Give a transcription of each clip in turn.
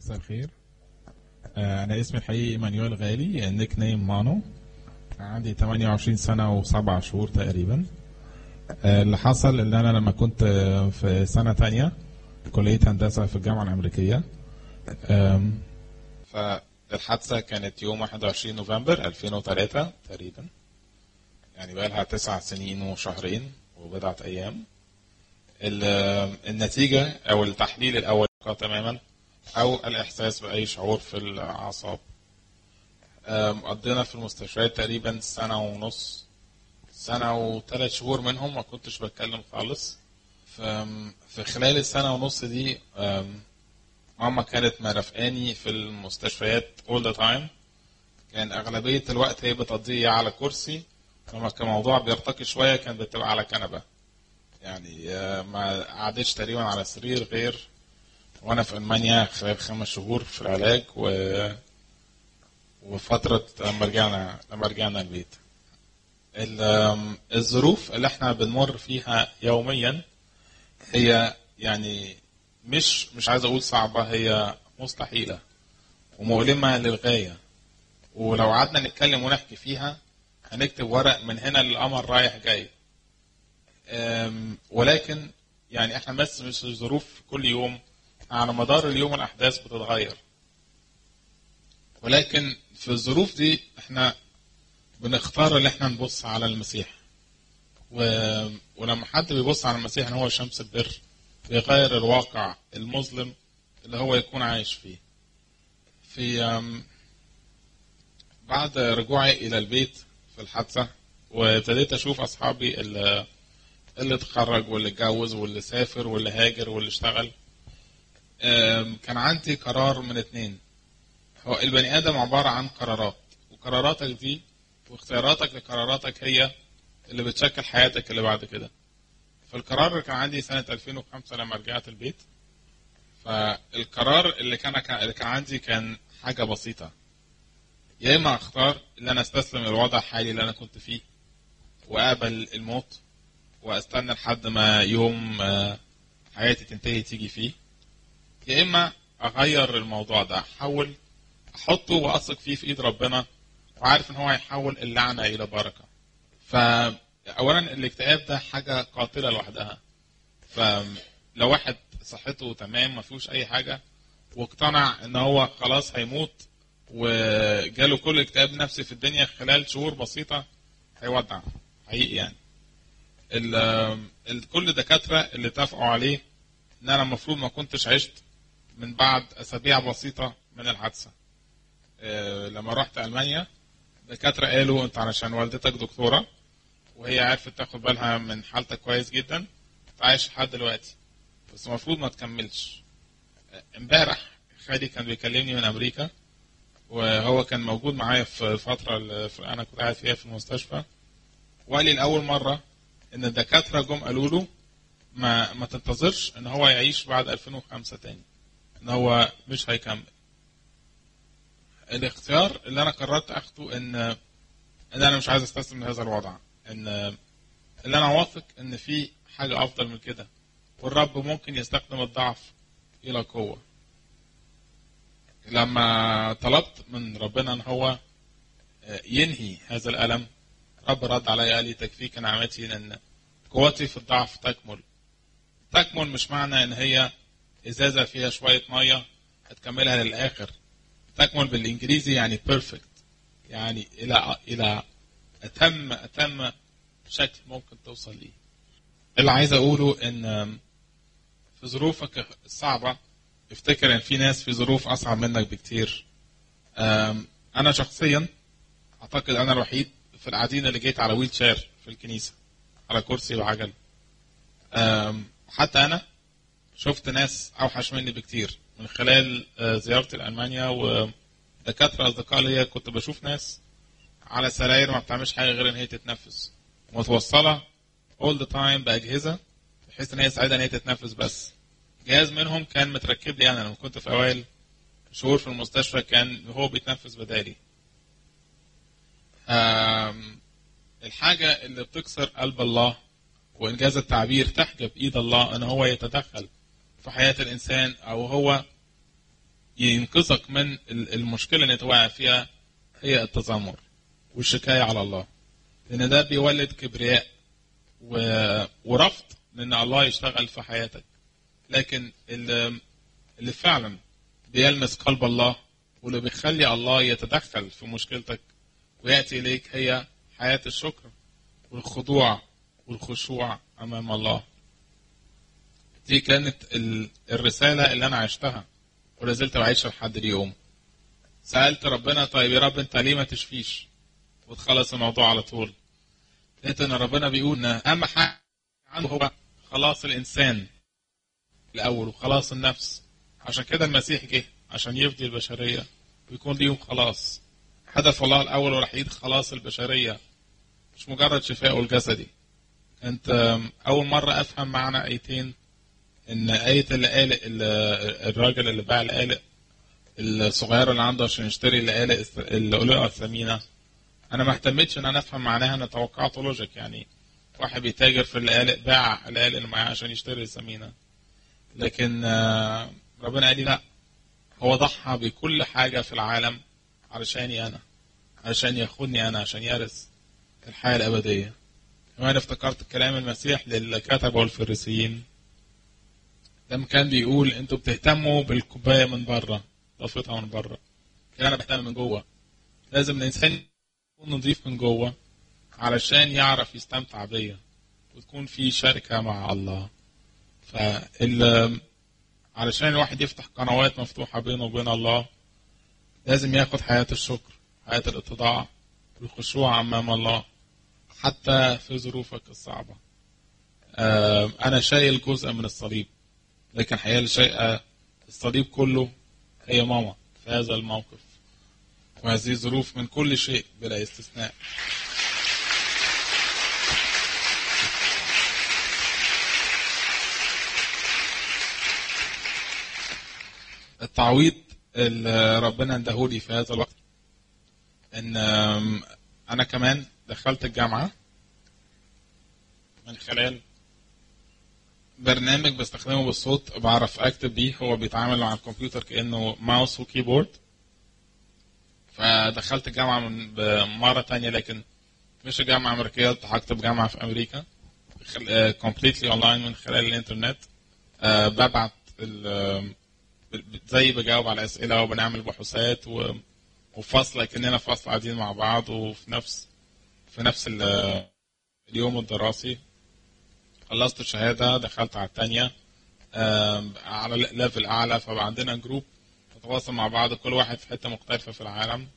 مساء الخير آه، أنا اسمي الحقيقي إيمانويل غالي النيك نيم مانو عندي 28 سنة وسبع شهور تقريبا آه، اللي حصل إن أنا لما كنت آه، في سنة تانية كلية هندسة في الجامعة الأمريكية آم، فالحادثة كانت يوم 21 نوفمبر 2003 تقريبا يعني بقى لها تسع سنين وشهرين وبضعة أيام ال- النتيجة أو التحليل الأول تماما أو الإحساس بأي شعور في الأعصاب أم، قضينا في المستشفيات تقريبا سنة ونص سنة وثلاث شهور منهم ما كنتش بتكلم خالص ف- في خلال السنة ونص دي أم، ماما كانت مرافقاني في المستشفيات all the time كان أغلبية الوقت هي بتقضيه على كرسي لما كان الموضوع بيرتقي شوية كانت بتبقى على كنبة يعني آه، ما قعدتش تقريبا على سرير غير وانا في المانيا خلال خمس شهور في العلاج و وفترة لما رجعنا لما رجعنا البيت ال- آم، الظروف اللي احنا بنمر فيها يوميا هي يعني مش مش عايز اقول صعبة هي مستحيلة ومؤلمة للغاية ولو قعدنا نتكلم ونحكي فيها هنكتب ورق من هنا للقمر رايح جاي أم، ولكن يعني احنا بس مش الظروف كل يوم على مدار اليوم الاحداث بتتغير ولكن في الظروف دي احنا بنختار ان احنا نبص على المسيح و... ولما حد بيبص على المسيح ان هو شمس البر بيغير الواقع المظلم اللي هو يكون عايش فيه في أم، بعد رجوعي الى البيت في الحادثه وابتديت اشوف اصحابي اللي اللي اتخرج واللي اتجوز واللي سافر واللي هاجر واللي اشتغل أم، كان عندي قرار من اتنين هو البني ادم عباره عن قرارات وقراراتك دي واختياراتك لقراراتك هي اللي بتشكل حياتك اللي بعد كده فالقرار اللي كان عندي سنه 2005 لما رجعت البيت فالقرار اللي كان اللي كان عندي كان حاجه بسيطه يا اما اختار ان انا استسلم للوضع الحالي اللي انا كنت فيه واقبل الموت واستنى لحد ما يوم آه، حياتي تنتهي تيجي فيه يا اما اغير الموضوع ده احول احطه واثق فيه في ايد ربنا وعارف ان هو هيحول اللعنه الى بركه فاولا الاكتئاب ده حاجه قاتله لوحدها فلو واحد صحته تمام ما فيهوش اي حاجه واقتنع ان هو خلاص هيموت وجاله كل اكتئاب نفسي في الدنيا خلال شهور بسيطه هيودع حقيقي يعني ال ال كل الدكاتره اللي اتفقوا عليه ان انا المفروض ما كنتش عشت من بعد اسابيع بسيطه من الحادثه آه، لما رحت المانيا الدكاتره قالوا انت علشان والدتك دكتوره وهي عرفت تاخد بالها من حالتك كويس جدا انت عايش لحد دلوقتي بس المفروض ما تكملش آه، امبارح خالي كان بيكلمني من امريكا وهو كان موجود معايا في الفتره اللي انا كنت قاعد فيها في المستشفى وقال لي لاول مره ان الدكاتره جم قالوا له ما ما تنتظرش ان هو يعيش بعد 2005 تاني ان هو مش هيكمل الاختيار اللي انا قررت اخده ان ان انا مش عايز استسلم لهذا الوضع ان ان انا واثق ان في حاجه افضل من كده والرب ممكن يستخدم الضعف الى قوه لما طلبت من ربنا ان هو ينهي هذا الالم رب رد علي قال لي تكفيك نعمتي لان قوتي في الضعف تكمل تكمل مش معنى ان هي ازازه فيها شويه ميه هتكملها للاخر تكمل بالانجليزي يعني بيرفكت يعني الى الى اتم اتم شكل ممكن توصل ليه اللي عايز اقوله ان في ظروفك الصعبه افتكر ان في ناس في ظروف اصعب منك بكتير أم، انا شخصيا اعتقد انا الوحيد في القاعدين اللي جيت على ويل شير في الكنيسه على كرسي وعجل أم، حتى انا شفت ناس اوحش مني بكتير من خلال آه، زيارتي لالمانيا ودكاتره اصدقاء ليا كنت بشوف ناس على سراير ما بتعملش حاجه غير ان هي تتنفس متوصله all the time باجهزه بحيث ان هي تساعدها ان هي تتنفس بس جهاز منهم كان متركب لي انا لما كنت في اوائل شهور في المستشفى كان هو بيتنفس بدالي آم، الحاجة اللي بتكسر قلب الله وإنجاز التعبير تحجب إيد الله إن هو يتدخل في حياة الإنسان أو هو ينقذك من ال- المشكله اللي انت واقع فيها هي التذمر والشكايه على الله لان ده بيولد كبرياء و... ورفض لان الله يشتغل في حياتك لكن اللي, اللي فعلا بيلمس قلب الله واللي بيخلي الله يتدخل في مشكلتك وياتي اليك هي حياه الشكر والخضوع والخشوع امام الله دي كانت ال- الرساله اللي انا عشتها ولا زلت بعيشها لحد اليوم سالت ربنا طيب يا رب انت ليه ما تشفيش وتخلص الموضوع على طول لقيت ان ربنا بيقول ان اهم حاجه عنده هو خلاص الانسان الاول وخلاص النفس عشان كده المسيح جه عشان يفدي البشريه ويكون ليهم خلاص هدف الله الاول والوحيد خلاص البشريه مش مجرد شفاء الجسدي كنت آم، اول مره افهم معنى ايتين ان ايه القالق الراجل اللي باع القالق الصغيره اللي عنده عشان يشتري القالق اللؤلؤه الثمينه انا ما اهتمتش ان انا افهم معناها انا توقعت لوجيك يعني واحد بيتاجر في القالق باع القالق اللي معاه عشان يشتري الثمينه لكن آه، ربنا قال لي لا هو ضحى بكل حاجه في العالم علشاني انا علشان ياخدني انا عشان يرث الحياه الابديه كمان افتكرت كلام المسيح للكتبه والفريسيين لما كان بيقول انتوا بتهتموا بالكوبايه من بره ضفتها من بره لكن انا بهتم من جوه لازم الانسان يكون نظيف من جوه علشان يعرف يستمتع بيا وتكون في شركه مع الله فال علشان الواحد يفتح قنوات مفتوحه بينه وبين الله لازم ياخد حياه الشكر حياه الاتضاع والخشوع امام الله حتى في ظروفك الصعبه آه، انا شايل جزء من الصليب لكن الحقيقه اللي شايله الصليب كله هي ماما في هذا الموقف وهذه ظروف من كل شيء بلا استثناء التعويض اللي ربنا اداهولي في هذا الوقت ان آم، انا كمان دخلت الجامعه من خلال برنامج بستخدمه بالصوت بعرف اكتب بيه هو بيتعامل مع الكمبيوتر كانه ماوس وكيبورد فدخلت الجامعه من مره تانية لكن مش الجامعه الامريكيه التحقت بجامعه في امريكا كومبليتلي اونلاين من خلال الانترنت آه، ببعت ال- ب- زي بجاوب على اسئله وبنعمل بحوثات و- وفصل كاننا فصل قاعدين مع بعض وفي نفس في نفس ال- اليوم الدراسي خلصت الشهاده دخلت على الثانيه على ليفل اعلى فبقى عندنا جروب نتواصل مع بعض كل واحد في حته مختلفه في العالم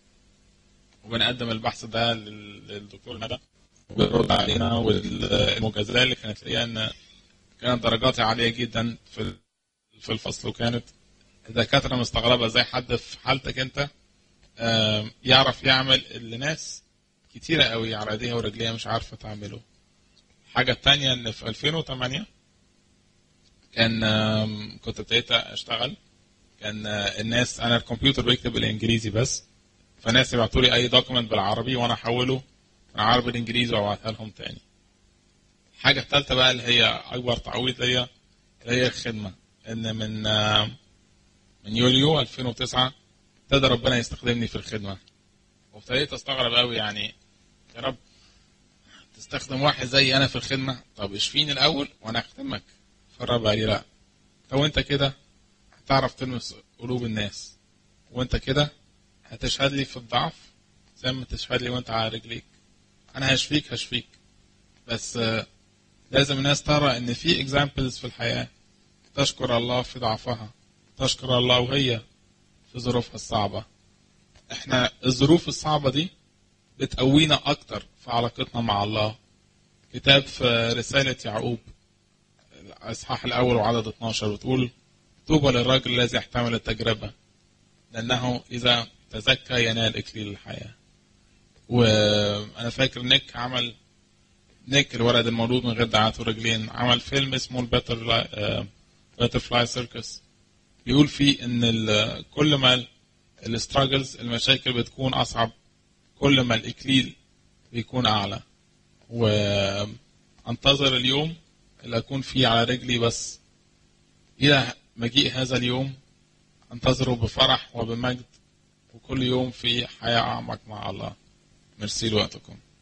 وبنقدم البحث ده لل- للدكتور ندى وبيرد علينا والمجازاه اللي كانت ليا ان كانت درجاتي عاليه جدا في في الفصل وكانت الدكاتره مستغربه ازاي حد في حالتك انت آم، يعرف يعمل اللي ناس كتيره قوي على ايديها ورجليها مش عارفه تعمله الحاجه الثانيه ان في 2008 كان آم، كنت ابتديت اشتغل كان آه، الناس انا الكمبيوتر بيكتب بالانجليزي بس فناس يبعتوا لي اي دوكيمنت بالعربي وانا احوله من عربي لانجليزي وابعتها لهم تاني الحاجه الثالثه بقى اللي هي اكبر تعويض ليا اللي هي الخدمه ان من آه، من يوليو 2009 ابتدى ربنا يستخدمني في الخدمه وابتديت استغرب قوي يعني يا رب تستخدم واحد زي انا في الخدمه طب اشفيني الاول وانا اخدمك فالرب قال لي لا لو انت كده هتعرف تلمس قلوب الناس وانت كده هتشهد لي في الضعف زي ما تشهد لي وانت على رجليك انا هشفيك هشفيك بس آه، لازم الناس ترى ان في اكزامبلز في الحياه تشكر الله في ضعفها تشكر الله وهي في ظروفها الصعبه احنا الظروف الصعبه دي بتقوينا اكتر في علاقتنا مع الله كتاب في رساله يعقوب الاصحاح الاول وعدد 12 بتقول طوبى للرجل الذي يحتمل التجربه لانه اذا تزكى ينال اكليل الحياه وانا فاكر نيك عمل نيك الولد المولود من غير دعاته رجلين عمل فيلم اسمه الباتر باتر فلاي سيركس بيقول فيه ان ال- كل ما الاستراجلز المشاكل بتكون اصعب كل ما الاكليل بيكون اعلى وانتظر اليوم اللي اكون فيه على رجلي بس الى مجيء هذا اليوم انتظروا بفرح وبمجد وكل يوم في حياة أعمق مع الله ميرسي لوقتكم